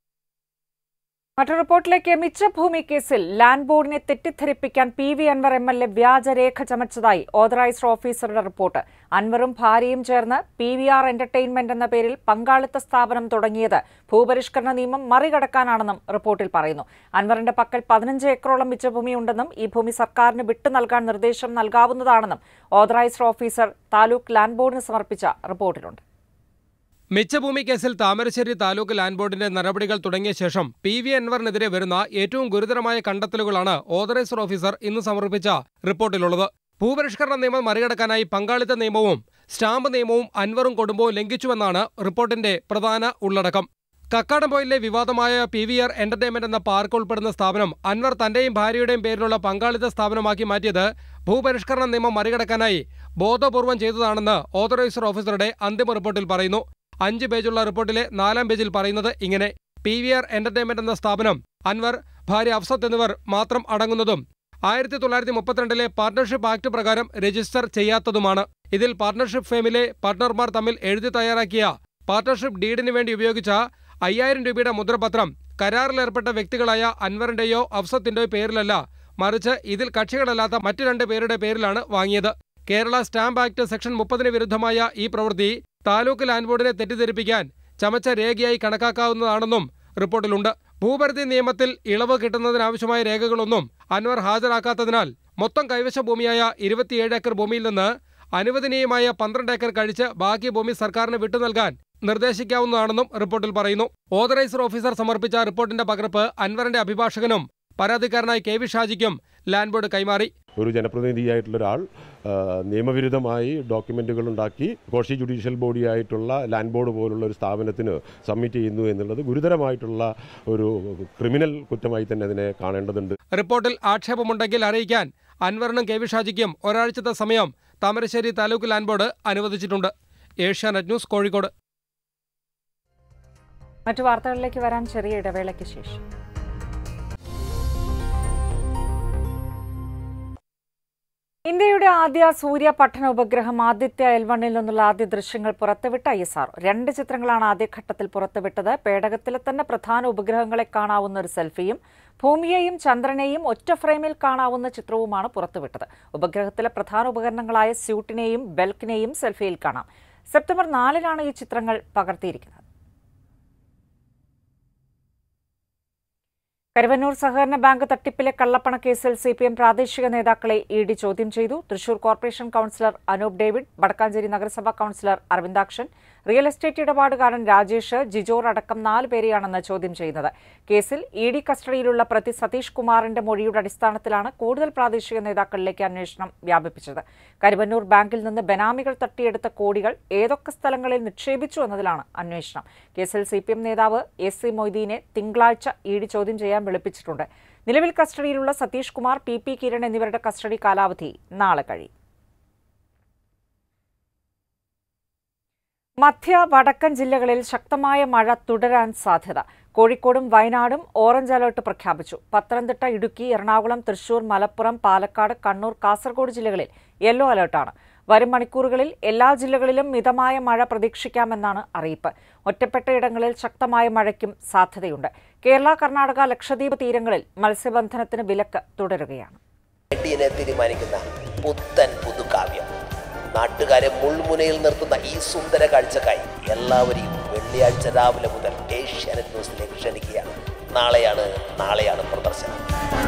മറ്റൊരു റിപ്പോർട്ടിലേക്ക് മിച്ചഭൂമി കേസിൽ ലാൻഡ് ബോർഡിനെ തെറ്റിദ്ധരിപ്പിക്കാൻ P V Anvar M L A വ്യാജരേഖ ചമച്ചതായി ഓതറൈസ്ഡ് ഓഫീസറുടെ റിപ്പോർട്ട് അൻവറും ഭാര്യയും ചേർന്ന് പി വി ആർ എന്റർടൈൻമെന്റ് എന്ന പേരിൽ പങ്കാളിത്ത സ്ഥാപനം തുടങ്ങിയത് ഭൂപരിഷ്കരണ നിയമം മറികടക്കാനാണെന്നും റിപ്പോർട്ടിൽ പറയുന്നു അൻവറിന്റെ പക്കൽ പതിനഞ്ച് ഏക്കറോളം മിച്ചഭൂമി ഉണ്ടെന്നും ഈ ഭൂമി സർക്കാരിന് വിട്ടു നൽകാൻ നിർദ്ദേശം നൽകാവുന്നതാണെന്നും ഓതറൈസ്ഡ് ഓഫീസർ താലൂക്ക് ലാൻഡ് ബോർഡിന് സമർപ്പിച്ച റിപ്പോർട്ടിലുണ്ട് മിച്ചഭൂമി കേസിൽ താമരശ്ശേരി താലൂക്ക് ലാൻഡ് ബോർഡിന്റെ നടപടികൾ തുടങ്ങിയ ശേഷം പി വി അൻവറിനെതിരെ വരുന്ന ഏറ്റവും ഗുരുതരമായ കണ്ടെത്തലുകളാണ് ഓതറൈസർ ഓഫീസർ ഇന്ന് സമർപ്പിച്ച റിപ്പോർട്ടിലുള്ളത് ഭൂപരിഷ്കരണ നിയമം മറികടക്കാനായി പങ്കാളിത്ത നിയമവും സ്റ്റാമ്പ് നിയമവും അൻവറും കുടുംബവും ലംഘിച്ചുവെന്നാണ് റിപ്പോർട്ടിന്റെ പ്രധാന ഉള്ളടക്കം കക്കാടംപോയിലെ വിവാദമായ പി വി ആർ എന്റർടൈൻമെന്റ് എന്ന പാർക്ക് ഉൾപ്പെടുന്ന സ്ഥാപനം അൻവർ തന്റെയും ഭാര്യയുടെയും പേരിലുള്ള പങ്കാളിത്ത സ്ഥാപനമാക്കി മാറ്റിയത് ഭൂപരിഷ്കരണ നിയമം മറികടക്കാനായി ബോധപൂർവം ചെയ്തതാണെന്ന് ഓതറൈസർ ഓഫീസറുടെ അന്തിമ റിപ്പോർട്ടിൽ പറയുന്നു അഞ്ച് പേജുള്ള റിപ്പോർട്ടിലെ നാലാം പേജിൽ പറയുന്നത് ഇങ്ങനെ പി വി ആർ എന്റർടൈൻമെന്റ് എന്ന സ്ഥാപനം അൻവർ ഭാര്യ അഫ്സത്ത് എന്നിവർ മാത്രം അടങ്ങുന്നതും ആയിരത്തി തൊള്ളായിരത്തി മുപ്പത്തിരണ്ടിലെ പാർട്ണർഷിപ്പ് ആക്ട് പ്രകാരം രജിസ്റ്റർ ചെയ്യാത്തതുമാണ് ഇതിൽ പാർട്ണർഷിപ്പ് ഫേമിലെ പാർട്ണർമാർ തമ്മിൽ എഴുതി തയ്യാറാക്കിയ പാർട്ണർഷിപ്പ് ഡീഡിന് വേണ്ടി ഉപയോഗിച്ച അയ്യായിരം രൂപയുടെ മുദ്രപത്രം കരാറിലേർപ്പെട്ട വ്യക്തികളായ അൻവറിന്റെയോ അഫ്സത്തിന്റെയോ പേരിലല്ല മറിച്ച് ഇതിൽ കക്ഷികളല്ലാത്ത മറ്റു രണ്ട് പേരുടെ പേരിലാണ് വാങ്ങിയത് കേരള സ്റ്റാമ്പ് ആക്ട് സെക്ഷൻ മുപ്പതിന് വിരുദ്ധമായ ഈ പ്രവൃത്തി താലൂക്ക് ലാൻഡ് ബോർഡിനെ തെറ്റിദ്ധരിപ്പിക്കാൻ ചമച്ച രേഖയായി കണക്കാക്കാവുന്നതാണെന്നും റിപ്പോർട്ടിലുണ്ട് ഭൂപരിധി നിയമത്തിൽ ഇളവ് കിട്ടുന്നതിനാവശ്യമായ രേഖകളൊന്നും അൻവർ ഹാജരാക്കാത്തതിനാൽ മൊത്തം കൈവശ ഭൂമിയായ ഇരുപത്തിയേഴ് ഏക്കർ ഭൂമിയിൽ നിന്ന് അനുവദനീയമായ പന്ത്രണ്ട് ഏക്കർ കഴിച്ച് ബാക്കി ഭൂമി സർക്കാരിന് വിട്ടു നൽകാൻ നിർദ്ദേശിക്കാവുന്നതാണെന്നും റിപ്പോർട്ടിൽ പറയുന്നു ഓതറൈസർ ഓഫീസർ സമർപ്പിച്ച റിപ്പോർട്ടിന്റെ പകർപ്പ് അൻവറിന്റെ അഭിഭാഷകനും പരാതിക്കാരനായ കെ വി ഷാജിക്കും ലാൻഡ് ബോർഡ് കൈമാറി ഒരു ജനപ്രതിനിധിയായിട്ടുള്ള ഒരാൾ ആ, നിയമവിരുദ്ധമായി ഡോക്യുമെന്റുകൾ ഉണ്ടാക്കി കോഷി ജുഡീഷ്യൽ ബോഡിയായിട്ടുള്ള ലാൻഡ് ബോർഡ് പോലുള്ള ഒരു സ്ഥാപനത്തിന് സബ്മിറ്റ് ചെയ്യുന്നു എന്നുള്ളത് ഗുരുതരമായിട്ടുള്ള ഒരു ക്രിമിനൽ കുറ്റമായി തന്നെ അതിനെ കാണേണ്ടതുണ്ട് റിപ്പോർട്ടിൽ ആക്ഷേപമുണ്ടെങ്കിൽ അറിയിക്കാൻ അൻവറിനും കെ വി ഷാജിക്കും ഒരാഴ്ചത്തെ സമയം താമരശ്ശേരി താലൂക്ക് ലാൻഡ് ബോർഡ് അനുവദിച്ചിട്ടുണ്ട് ഏഷ്യാനെറ്റ് ന്യൂസ് കോഴിക്കോട് മറ്റു വാർത്തകളിലേക്ക് വരാൻ ചെറിയ ഇടവേളയ്ക്ക് ശേഷം ഇന്ത്യയുടെ ആദ്യ സൂര്യ പഠന ഉപഗ്രഹം ആദിത്യ എൽ വണ്ണിൽ നിന്നുള്ള ആദ്യ ദൃശ്യങ്ങൾ പുറത്തുവിട്ട ഐ എസ് ആർ രണ്ട് ചിത്രങ്ങളാണ് ആദ്യഘട്ടത്തിൽ പുറത്തുവിട്ടത് പേടകത്തിലെ തന്നെ പ്രധാന ഉപഗ്രഹങ്ങളെ കാണാവുന്ന ഒരു സെൽഫിയും ഭൂമിയെയും ചന്ദ്രനെയും ഒറ്റ ഫ്രെയിമിൽ കാണാവുന്ന ചിത്രവുമാണ് പുറത്തുവിട്ടത് ഉപഗ്രഹത്തിലെ പ്രധാന ഉപകരണങ്ങളായ സ്യൂട്ടിനെയും ബെൽക്കിനെയും സെൽഫിയിൽ കാണാം സെപ്റ്റംബർ നാലിനാണ് ഈ ചിത്രങ്ങൾ പകർത്തിയിരിക്കുന്നത് കരുവന്നൂർ സഹകരണ ബാങ്ക് തട്ടിപ്പിലെ കള്ളപ്പണ കേസിൽ സി പി എം പ്രാദേശിക നേതാക്കളെ ഇ ഡി ചോദ്യം ചെയ്തു തൃശൂർ കോർപ്പറേഷൻ കൌൺസിലർ അനൂപ് ഡേവിഡ് വടക്കാഞ്ചേരി നഗരസഭാ കൌൺസിലർ അരവിന്ദാക്ഷൻ റിയൽ എസ്റ്റേറ്റ് ഇടപാടുകാരൻ രാജേഷ് ജിജോർ അടക്കം നാല് പേരെയാണെന്ന് ചോദ്യം ചെയ്യുന്നത് കേസിൽ ഇ ഡി കസ്റ്റഡിയിലുള്ള പ്രതി സതീഷ് കുമാറിന്റെ മൊഴിയുടെ അടിസ്ഥാനത്തിലാണ് കൂടുതൽ പ്രാദേശിക നേതാക്കളിലേക്ക് അന്വേഷണം വ്യാപിപ്പിച്ചത് കരുവന്നൂർ ബാങ്കിൽ നിന്ന് ബനാമികൾ തട്ടിയെടുത്ത കോടികൾ ഏതൊക്കെ സ്ഥലങ്ങളിൽ നിക്ഷേപിച്ചു എന്നതിലാണ് അന്വേഷണം കേസിൽ സി പി എം നേതാവ് എസ് സി മൊയ്തീനെ തിങ്കളാഴ്ച ഇ ഡി ചോദ്യം ചെയ്യാൻ വിളിപ്പിച്ചിട്ടുണ്ട് നിലവിൽ കസ്റ്റഡിയിലുള്ള സതീഷ് കുമാർ പി പി കിരൺ എന്നിവരുടെ കസ്റ്റഡി കാലാവധി നാളെ കഴിയും മധ്യ വടക്കൻ ജില്ലകളിൽ ശക്തമായ മഴ തുടരാൻ സാധ്യത കോഴിക്കോടും വയനാടും ഓറഞ്ച് അലർട്ട് പ്രഖ്യാപിച്ചു പത്തനംതിട്ട ഇടുക്കി എറണാകുളം തൃശൂർ മലപ്പുറം പാലക്കാട് കണ്ണൂർ കാസർഗോഡ് ജില്ലകളിൽ യെല്ലോ അലർട്ടാണ് വരും മണിക്കൂറുകളിൽ എല്ലാ ജില്ലകളിലും മിതമായ മഴ പ്രതീക്ഷിക്കാമെന്നാണ് അറിയിപ്പ് ഒറ്റപ്പെട്ടയിടങ്ങളിൽ ശക്തമായ മഴയ്ക്കും സാധ്യതയുണ്ട് കേരള കർണാടക ലക്ഷദ്വീപ് തീരങ്ങളിൽ മത്സ്യബന്ധനത്തിന് വിലക്ക് തുടരുകയാണ് എഡിയനെ തീരുമാനിക്കുന്ന പുത്തൻ പുതുകാവ്യം നാട്ടുകാരെ മുൾമുനയിൽ നിർത്തുന്ന ഈ സുന്ദര കാഴ്ചക്കായി എല്ലാവരെയും വെള്ളിയാഴ്ച രാവിലെ മുതൽ ഏഷ്യാനെറ്റ് ന്യൂസിലേക്ക് ക്ഷണിക്കുകയാണ് നാളെയാണ് നാളെയാണ് പ്രദർശനം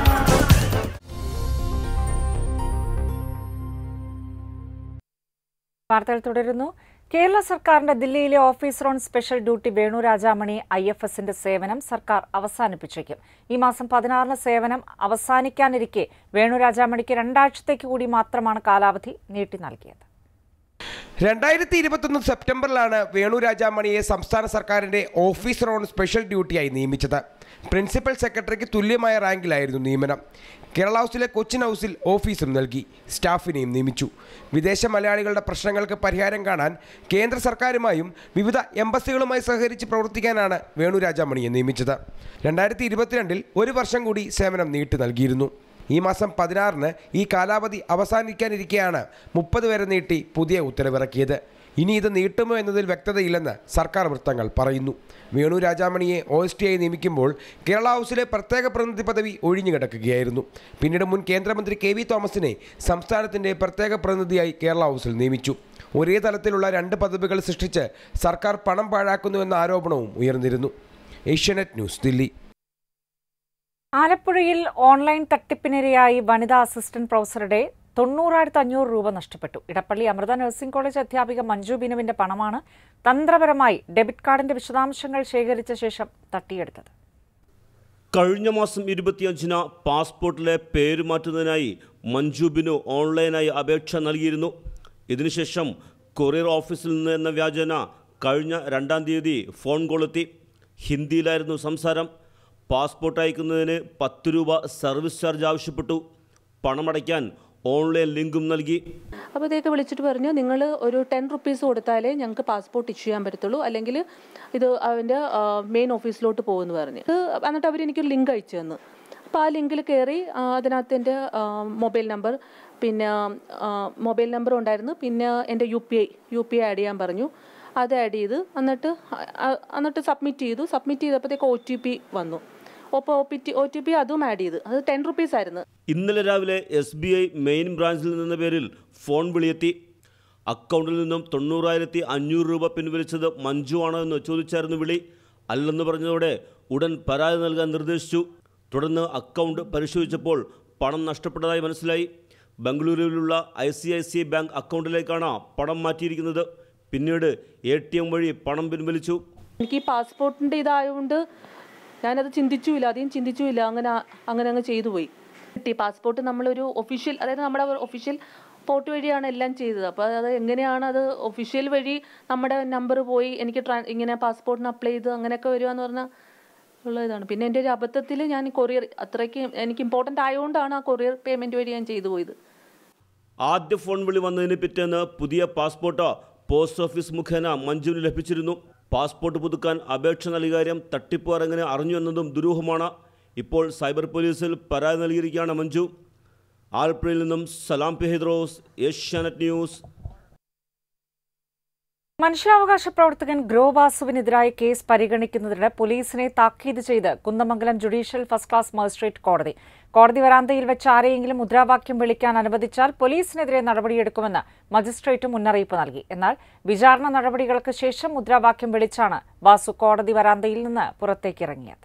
വാർത്തകൾ തുടരുന്നു കേരള സർക്കാരിന്റെ ദില്ലിയിലെ officer on special duty Venu Rajamani I F എസിന്റെ സേവനം സർക്കാർ അവസാനിപ്പിച്ചേക്കും ഈ മാസം പതിനാറിന് സേവനം അവസാനിക്കാനിരിക്കെ വേണു രാജാമണിക്ക് രണ്ടാഴ്ചത്തേക്ക് കൂടി മാത്രമാണ് കാലാവധി നീട്ടി നൽകിയത് രണ്ടായിരത്തി ഇരുപത്തൊന്ന് സെപ്റ്റംബറിലാണ് വേണു രാജാമണിയെ സംസ്ഥാന സർക്കാരിന്റെ ഓഫീസർ ഓൺ സ്പെഷ്യൽ ഡ്യൂട്ടിയായി നിയമിച്ചത് പ്രിൻസിപ്പൽ സെക്രട്ടറിക്ക് തുല്യമായ റാങ്കിലായിരുന്നു നിയമനം കേരള ഹൗസിലെ കൊച്ചിൻ ഹൗസിൽ ഓഫീസും നൽകി സ്റ്റാഫിനെയും നിയമിച്ചു വിദേശ മലയാളികളുടെ പ്രശ്നങ്ങൾക്ക് പരിഹാരം കാണാൻ കേന്ദ്ര സർക്കാരുമായും വിവിധ എംബസികളുമായി സഹകരിച്ച് പ്രവർത്തിക്കാനാണ് വേണു രാജാമണിയെ നിയമിച്ചത് രണ്ടായിരത്തി ഇരുപത്തിരണ്ടിൽ ഒരു വർഷം കൂടി സേവനം നീട്ടി നൽകിയിരുന്നു ഈ മാസം പതിനാറിന് ഈ കാലാവധി അവസാനിക്കാനിരിക്കെയാണ് മുപ്പത് വരെ നീട്ടി പുതിയ ഉത്തരവിറക്കിയത് ഇനി ഇത് നീട്ടുമോ എന്നതിൽ വ്യക്തതയില്ലെന്ന് സർക്കാർ വൃത്തങ്ങൾ പറയുന്നു വേണു രാജാമണിയെ ഒ എസ് ടി ആയി നിയമിക്കുമ്പോൾ കേരള ഹൗസിലെ പ്രത്യേക പ്രതിനിധി പദവി ഒഴിഞ്ഞുകിടക്കുകയായിരുന്നു പിന്നീട് മുൻ കേന്ദ്രമന്ത്രി കെ വി തോമസിനെ സംസ്ഥാനത്തിന്റെ പ്രത്യേക പ്രതിനിധിയായി കേരള ഹൗസിൽ നിയമിച്ചു ഒരേ തലത്തിലുള്ള രണ്ട് പദവികൾ സൃഷ്ടിച്ച് സർക്കാർ പണം പാഴാക്കുന്നുവെന്ന ആരോപണവും ഉയർന്നിരുന്നു ഏഷ്യാനെറ്റ് ന്യൂസ് ദില്ലി ആലപ്പുഴയിൽ ഓൺലൈൻ തട്ടിപ്പിനിരയായി വനിതാ അസിസ്റ്റന്റ് പ്രൊഫസറുടെ തൊണ്ണൂറായിരത്തി അഞ്ഞൂറ് രൂപ നഷ്ടപ്പെട്ടു ഇടപ്പള്ളി അമൃത നഴ്സിംഗ് കോളേജ് അധ്യാപിക മഞ്ജു ബിനുവിന്റെ പണമാണ് തന്ത്രപരമായി ഡെബിറ്റ് കാർഡിന്റെ വിശദാംശങ്ങൾ ശേഖരിച്ച ശേഷം തട്ടിയെടുത്തത് കഴിഞ്ഞ മാസം ഇരുപത്തിയഞ്ചിന് പാസ്പോർട്ടിലെ പേര് മാറ്റുന്നതിനായി മഞ്ജു ബിനു ഓൺലൈനായി അപേക്ഷ നൽകിയിരുന്നു ഇതിനുശേഷം കൊറിയർ ഓഫീസിൽ നിന്ന് എന്ന വ്യാജേന കഴിഞ്ഞ രണ്ടാം തീയതി ഫോൺ കോളെത്തി ഹിന്ദിയിലായിരുന്നു സംസാരം പാസ്പോർട്ട് അയക്കുന്നതിന് പത്ത് രൂപ സർവീസ് ചാർജ് ആവശ്യപ്പെട്ടു പണമടയ്ക്കാൻ ഓൺലൈൻ ലിങ്കും നൽകി അപ്പോഴത്തേക്ക് വിളിച്ചിട്ട് പറഞ്ഞു നിങ്ങൾ ഒരു ടെൻ റുപ്പീസ് കൊടുത്താലേ ഞങ്ങൾക്ക് പാസ്പോർട്ട് ഇഷ്യൂ ചെയ്യാൻ പറ്റത്തുള്ളൂ അല്ലെങ്കിൽ ഇത് അതിൻ്റെ മെയിൻ ഓഫീസിലോട്ട് പോകുമെന്ന് പറഞ്ഞു ഇത് എന്നിട്ട് അവർ എനിക്കൊരു ലിങ്ക് അയച്ചു തന്നു അപ്പോൾ ആ ലിങ്കിൽ കയറി ആ, അതിനകത്ത് എൻ്റെ മൊബൈൽ നമ്പർ പിന്നെ മൊബൈൽ നമ്പർ ഉണ്ടായിരുന്നു പിന്നെ എൻ്റെ U P I U P I add ചെയ്യാൻ പറഞ്ഞു അത് ആഡ് ചെയ്ത് എന്നിട്ട് അ- എന്നിട്ട് സബ്മിറ്റ് ചെയ്തു സബ്മിറ്റ് ചെയ്തപ്പോഴത്തേക്ക് ഒ ടി പി വന്നു അപ്പോൾ O P T O T P അതും ആഡ് ചെയ്ത് അത് ടെൻ റുപ്പീസ് ആയിരുന്നു ഇന്നലെ രാവിലെ എസ് ബി ഐ മെയിൻ ബ്രാഞ്ചിൽ നിന്ന പേരിൽ ഫോൺ വിളിയെത്തി അക്കൗണ്ടിൽ നിന്നും തൊണ്ണൂറായിരത്തി അഞ്ഞൂറ് രൂപ പിൻവലിച്ചത് മഞ്ജു ആണോ എന്ന് ചോദിച്ചായിരുന്നു വിളി അല്ലെന്ന് പറഞ്ഞതോടെ ഉടൻ പരാതി നൽകാൻ നിർദ്ദേശിച്ചു തുടർന്ന് അക്കൗണ്ട് പരിശോധിച്ചപ്പോൾ പണം നഷ്ടപ്പെട്ടതായി മനസ്സിലായി ബംഗളൂരുവിലുള്ള I C I C bank അക്കൗണ്ടിലേക്കാണ് പണം മാറ്റിയിരിക്കുന്നത് പിന്നീട് എ ടി എം വഴി പണം പിൻവലിച്ചു എനിക്ക് ഈ പാസ്പോർട്ടിൻ്റെ ഇതായതുകൊണ്ട് ഞാനത് ചിന്തിച്ചുമില്ല അധികം ചിന്തിച്ചുമില്ല അങ്ങനെ അങ്ങനെ അങ്ങ് ചെയ്തു പോയി കിട്ടി പാസ്പോർട്ട് നമ്മളൊരു ഒഫീഷ്യൽ അതായത് നമ്മുടെ ഒഫീഷ്യൽ പോർട്ട് വഴിയാണ് എല്ലാം ചെയ്തത് അപ്പോൾ അത് എങ്ങനെയാണ് അത് ഒഫീഷ്യൽ വഴി നമ്മുടെ നമ്പർ പോയി എനിക്ക് ട്രാ ഇങ്ങനെ പാസ്പോർട്ടിന് അപ്ലൈ ചെയ്ത് അങ്ങനെയൊക്കെ വരികയെന്ന് പറഞ്ഞാൽ ഉള്ള ഇതാണ് പിന്നെ എൻ്റെ ഒരു അബദ്ധത്തിൽ ഞാൻ കൊറിയർ അത്രയ്ക്ക് എനിക്ക് ഇമ്പോർട്ടൻ്റ് ആയതുകൊണ്ടാണ് ആ കൊറിയർ പേയ്മെൻറ്റ് വഴി ഞാൻ ചെയ്തു പോയത് ആദ്യ ഫോൺ വിളി വന്നതിന് പിറ്റേന്ന് പുതിയ പാസ്പോർട്ട് പോസ്റ്റ് ഓഫീസ് മുഖേന മഞ്ജുവിന് ലഭിച്ചിരുന്നു പാസ്പോർട്ട് പുതുക്കാൻ അപേക്ഷ നൽകിയ കാര്യം തട്ടിപ്പുകാർ എങ്ങനെ അറിഞ്ഞു എന്നതും ദുരൂഹമാണ് ഇപ്പോൾ സൈബർ പോലീസിൽ പരാതി നൽകിയിരിക്കുകയാണ് മഞ്ജു ആലപ്പുഴയിൽ നിന്നും സലാം പെഹിദ്രോസ് ഏഷ്യാനെറ്റ് ന്യൂസ് മനുഷ്യാവകാശ പ്രവർത്തകൻ ഗ്രോവാസുവിനെതിരായ കേസ് പരിഗണിക്കുന്നതിന് പോലീസിനെ താക്കീത് ചെയ്ത് Kunnamangalam judicial first class magistrate കോടതി കോടതി വരാന്തയിൽ വെച്ച് ആരെയെങ്കിലും മുദ്രാവാക്യം വിളിക്കാൻ അനുവദിച്ചാൽ പോലീസിനെതിരെ നടപടിയെടുക്കുമെന്ന് മജിസ്ട്രേറ്റ് മുന്നറിയിപ്പ് നൽകി എന്നാൽ വിചാരണ നടപടികൾക്ക് ശേഷം മുദ്രാവാക്യം വിളിച്ചാണ് വാസു കോടതി വരാന്തയിൽ നിന്ന് പുറത്തേക്കിറങ്ങിയത്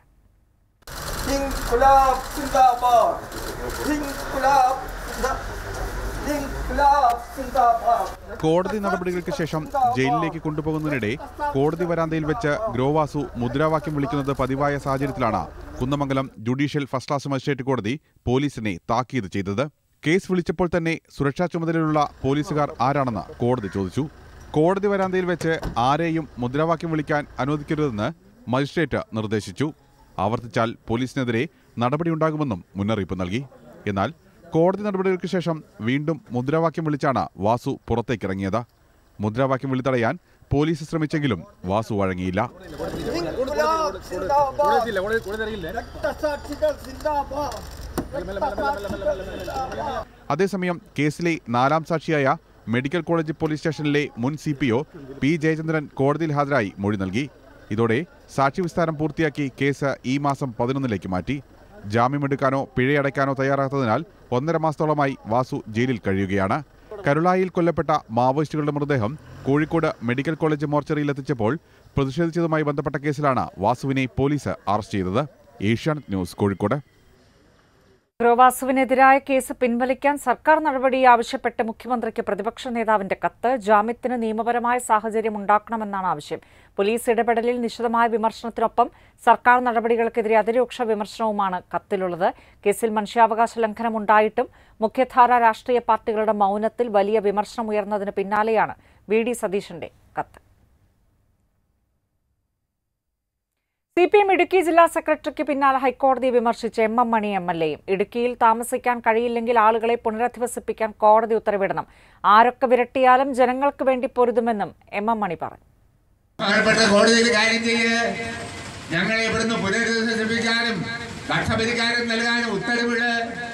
ഇൻകുലാബ് സിന്ദാബാദ് ഇൻകുലാബ് സിന്ദാ- ഇൻകുലാബ് സിന്ദാബാദ് കോടതി നടപടികൾക്ക് ശേഷം ജയിലിലേക്ക് കൊണ്ടുപോകുന്നതിനിടെ കോടതി വരാന്തയിൽ വെച്ച് ഗ്രോവാസു മുദ്രാവാക്യം വിളിക്കുന്നത് പതിവായ സാഹചര്യത്തിലാണ് Kunnamangalam judicial first class magistrate കോടതി പോലീസിനെ താക്കീത് ചെയ്തത് കേസ് വിളിച്ചപ്പോൾ തന്നെ സുരക്ഷാ ചുമതലയുള്ള പോലീസുകാർ ആരാണെന്ന് കോടതി ചോദിച്ചു കോടതി വരാന്തയിൽ വെച്ച് ആരെയും മുദ്രാവാക്യം വിളിക്കാൻ അനുവദിക്കരുതെന്ന് മജിസ്ട്രേറ്റ് നിർദ്ദേശിച്ചു ആവർത്തിച്ചാൽ പോലീസിനെതിരെ നടപടിയുണ്ടാകുമെന്നും മുന്നറിയിപ്പ് നൽകി എന്നാൽ കോടതി നടപടികൾക്ക് ശേഷം വീണ്ടും മുദ്രാവാക്യം വിളിച്ചാണ് വാസു പുറത്തേക്കിറങ്ങിയത് മുദ്രാവാക്യം വിളി തടയാൻ പോലീസ് ശ്രമിച്ചെങ്കിലും വാസു വഴങ്ങിയില്ല ഇൻകുലാബ് സിന്ദാബാദ് രക്തസാക്ഷികൾ സിന്ദാബാദ് രക്തസാക്ഷികൾ സിന്ദാബാദ് അതേസമയം കേസിലെ നാലാം സാക്ഷിയായ മെഡിക്കൽ കോളേജ് പോലീസ് സ്റ്റേഷനിലെ മുൻ C P O P Jayachandran കോടതിയിൽ ഹാജരായി മൊഴി നൽകി ഇതോടെ സാക്ഷി വിസ്താരം പൂർത്തിയാക്കി കേസ് ഈ മാസം പതിനൊന്നിലേക്ക് മാറ്റി ജാമ്യമെടുക്കാനോ പിഴയടയ്ക്കാനോ തയ്യാറാകാത്തതിനാൽ ഒന്നര മാസത്തോളമായി വാസു ജയിലിൽ കഴിയുകയാണ് കരുളായിൽ കൊല്ലപ്പെട്ട മാവോയിസ്റ്റുകളുടെ മൃതദേഹം കോഴിക്കോട് മെഡിക്കൽ കോളേജ് മോർച്ചറിയിൽ എത്തിച്ചപ്പോൾ പ്രതിഷേധിച്ചതുമായി ബന്ധപ്പെട്ട കേസിലാണ് വാസുവിനെ പോലീസ് അറസ്റ്റ് ചെയ്തത് ഏഷ്യാനെറ്റ് ന്യൂസ് കോഴിക്കോട് ഗ്രോവാസുവിനെതിരായ കേസ് പിൻവലിക്കാൻ സർക്കാർ നടപടി ആവശ്യപ്പെട്ട് മുഖ്യമന്ത്രിക്ക് പ്രതിപക്ഷ നേതാവിന്റെ കത്ത് ജാമ്യത്തിന് നിയമപരമായ സാഹചര്യം ഉണ്ടാക്കണമെന്നാണ് ആവശ്യം പോലീസ് ഇടപെടലിൽ നിശിതമായ വിമർശനത്തിനൊപ്പം സർക്കാർ നടപടികൾക്കെതിരെ അതിരൂക്ഷ വിമർശനവുമാണ് കത്തിലുള്ളത് കേസിൽ മനുഷ്യാവകാശ ലംഘനം ഉണ്ടായിട്ടും മുഖ്യധാര രാഷ്ട്രീയ പാർട്ടികളുടെ മൗനത്തിൽ വലിയ വിമർശനം ഉയർന്നതിന് പിന്നാലെയാണ് വി ഡി സതീശന്റെ കത്ത് സി പി എം ഇടുക്കി ജില്ലാ സെക്രട്ടറിക്ക് പിന്നാലെ ഹൈക്കോടതിയെ വിമർശിച്ച എം എം മണി എം എൽ എയും ഇടുക്കിയിൽ താമസിക്കാൻ കഴിയില്ലെങ്കിൽ ആളുകളെ പുനരധിവസിപ്പിക്കാൻ കോടതി ഉത്തരവിടണം ആരൊക്കെ വിരട്ടിയാലും ജനങ്ങൾക്ക് വേണ്ടി പൊരുതുമെന്നും എം എം മണി പറഞ്ഞു ബഹുമാനപ്പെട്ട കോടതിയിൽ കാര്യം ചെയ്ത് ഞങ്ങളെ ഇവിടുന്ന് പുനരധിവസിപ്പിക്കാനും കക്ഷപരിക്കാനും നൽകാനും ഉത്തരവിട്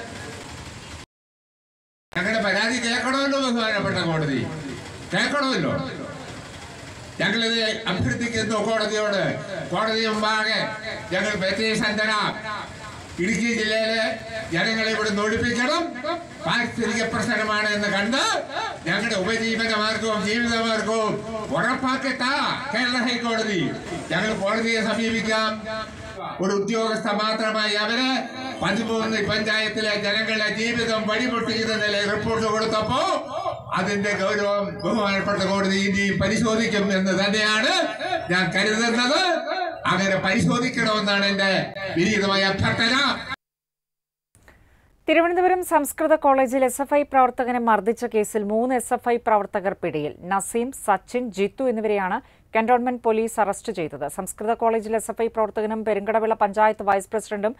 ഞങ്ങളുടെ പരാതി കേൾക്കണമല്ലോ ബഹുമാനപ്പെട്ട കോടതി കേൾക്കണമല്ലോ ഞങ്ങളിത് അഭ്യർത്ഥിക്കുന്നു കോടതിയോട് കോടതി മുമ്പാകെ ഞങ്ങൾ പെറ്റീഷൻ തരാം ഇടുക്കി ജില്ലയിലെ ജനങ്ങളെ ഇവിടെ ഒഴിപ്പിക്കണം പാരിസ്ഥിതിക പ്രശ്നമാണ് എന്ന് കണ്ട് ഞങ്ങളുടെ ഉപജീവന മാർഗവും ജീവിത മാർഗവും ഉറപ്പാക്കട്ട കേരള ഹൈക്കോടതി ഞങ്ങൾ കോടതിയെ സമീപിക്കാം ഒരു ഉദ്യോഗസ്ഥ മാത്രമായി അവര് പതിമൂന്ന് പഞ്ചായത്തിലെ ജനങ്ങളുടെ ജീവിതം വഴിമുട്ടിക്കുന്ന നില റിപ്പോർട്ട് കൊടുത്തപ്പോ അതിന്റെ ഗൗരവം ബഹുമാനപ്പെട്ട കോടതി ഇനിയും പരിശോധിക്കും എന്ന് തന്നെയാണ് ഞാൻ കരുതുന്നത് അങ്ങനെ പരിശോധിക്കണമെന്നാണ് എന്റെ വിനീതമായ അഭ്യർത്ഥന തിരുവനന്തപുരം സംസ്കൃത കോളേജിൽ എസ് എഫ് ഐ പ്രവർത്തകനെ മർദ്ദിച്ച കേസിൽ മൂന്ന് എസ് എഫ് ഐ പ്രവർത്തകർ പിടിയിൽ നസീം സച്ചിൻ ജിത്തു എന്നിവരെയാണ് കന്റോൺമെന്റ് പോലീസ് അറസ്റ്റ് ചെയ്തത് സംസ്കൃത കോളേജിൽ എസ് എഫ് ഐ പ്രവർത്തകനും പെരുങ്കടവിള പഞ്ചായത്ത് വൈസ് പ്രസിഡന്റും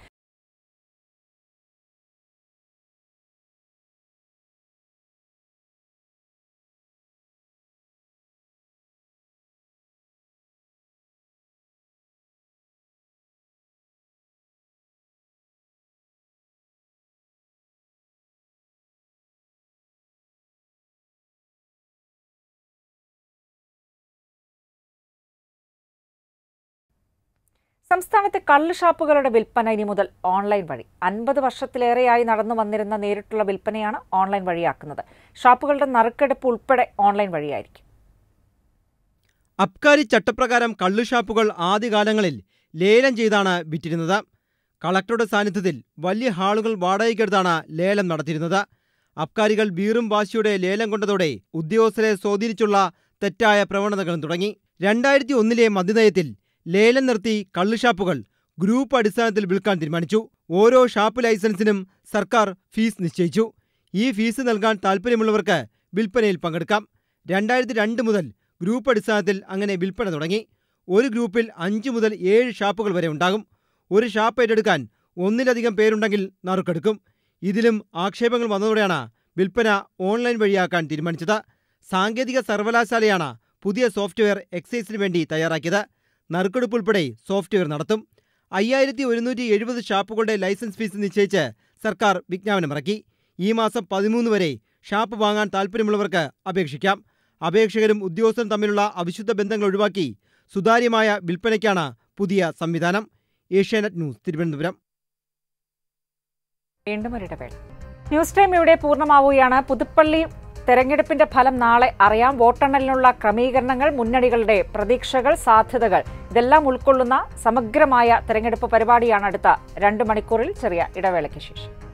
സംസ്ഥാനത്തെ കള്ള് ഷാപ്പുകളുടെ വിൽപ്പന ഇനി മുതൽ ഓൺലൈൻ വഴി അൻപത് വർഷത്തിലേറെയായി നടന്നു വന്നിരുന്ന നേരിട്ടുള്ള വിൽപ്പനയാണ് ഓൺലൈൻ വഴിയാക്കുന്നത് ഷാപ്പുകളുടെ നറുക്കെടുപ്പ് ഉൾപ്പെടെ ഓൺലൈൻ വഴിയായിരിക്കും അബ്കാരി ചട്ടപ്രകാരം കള്ളുഷാപ്പുകൾ ആദ്യകാലങ്ങളിൽ ലേലം ചെയ്താണ് വിറ്റിരുന്നത് കളക്ടറുടെ സാന്നിധ്യത്തിൽ വലിയ ഹാളുകൾ വാടകയ്ക്കെടുത്താണ് ലേലം നടത്തിയിരുന്നത് അബ്കാരികൾ വീറും വാശിയുടെ ലേലം കൊണ്ടതോടെ ഉദ്യോഗസ്ഥരെ സ്വാധീനിച്ചുള്ള തെറ്റായ പ്രവണതകളും തുടങ്ങി രണ്ടായിരത്തി ഒന്നിലെ മദ്യനയത്തിൽ ലേലം നിർത്തി കള്ളുഷാപ്പുകൾ ഗ്രൂപ്പ് അടിസ്ഥാനത്തിൽ വിൽക്കാൻ തീരുമാനിച്ചു ഓരോ ഷാപ്പ് ലൈസൻസിനും സർക്കാർ ഫീസ് നിശ്ചയിച്ചു ഈ ഫീസ് നൽകാൻ താൽപ്പര്യമുള്ളവർക്ക് വിൽപ്പനയിൽ പങ്കെടുക്കാം രണ്ടായിരത്തി രണ്ട് മുതൽ ഗ്രൂപ്പ് അടിസ്ഥാനത്തിൽ അങ്ങനെ വിൽപ്പന തുടങ്ങി ഒരു ഗ്രൂപ്പിൽ അഞ്ച് മുതൽ ഏഴ് ഷാപ്പുകൾ വരെ ഉണ്ടാകും ഒരു ഷാപ്പ് ഏറ്റെടുക്കാൻ ഒന്നിലധികം പേരുണ്ടെങ്കിൽ നറുക്കെടുക്കും ഇതിലും ആക്ഷേപങ്ങൾ വന്നതോടെയാണ് വിൽപ്പന ഓൺലൈൻ വഴിയാക്കാൻ തീരുമാനിച്ചത് സാങ്കേതിക സർവകലാശാലയാണ് പുതിയ സോഫ്റ്റ്വെയർ എക്സൈസിന് വേണ്ടി തയ്യാറാക്കിയത് നറുക്കെടുപ്പ് ഉൾപ്പെടെ സോഫ്റ്റ്വെയർ നടത്തും അയ്യായിരത്തി ഒരുന്നൂറ്റി എഴുപത് ഷാപ്പുകളുടെ ലൈസൻസ് ഫീസ് നിശ്ചയിച്ച് സർക്കാർ വിജ്ഞാപനമിറക്കി ഈ മാസം പതിമൂന്ന് വരെ ഷാപ്പ് വാങ്ങാൻ താൽപ്പര്യമുള്ളവർക്ക് അപേക്ഷിക്കാം അപേക്ഷകരും ഉദ്യോഗസ്ഥരും തമ്മിലുള്ള അവിശുദ്ധ ബന്ധങ്ങൾ ഒഴിവാക്കി സുതാര്യമായ വിൽപ്പനയ്ക്കാണ് പുതിയ സംവിധാനം ഏഷ്യാനെറ്റ് ന്യൂസ് തിരുവനന്തപുരം വീണ്ടും ഒരിടവേള ന്യൂസ് ടൈം ഇവിടെ പൂർണ്ണമാവുകയാണ് പുതുപ്പള്ളി തെരഞ്ഞെടുപ്പിന്റെ ഫലം നാളെ അറിയാം വോട്ടെണ്ണലിനുള്ള ക്രമീകരണങ്ങൾ മുന്നണികളുടെ പ്രതീക്ഷകൾ സാധ്യതകൾ ഇതെല്ലാം ഉൾക്കൊള്ളുന്ന സമഗ്രമായ തെരഞ്ഞെടുപ്പ് പരിപാടിയാണ് അടുത്ത രണ്ട് മണിക്കൂറിൽ ചെറിയ ഇടവേളയ്ക്ക് ശേഷം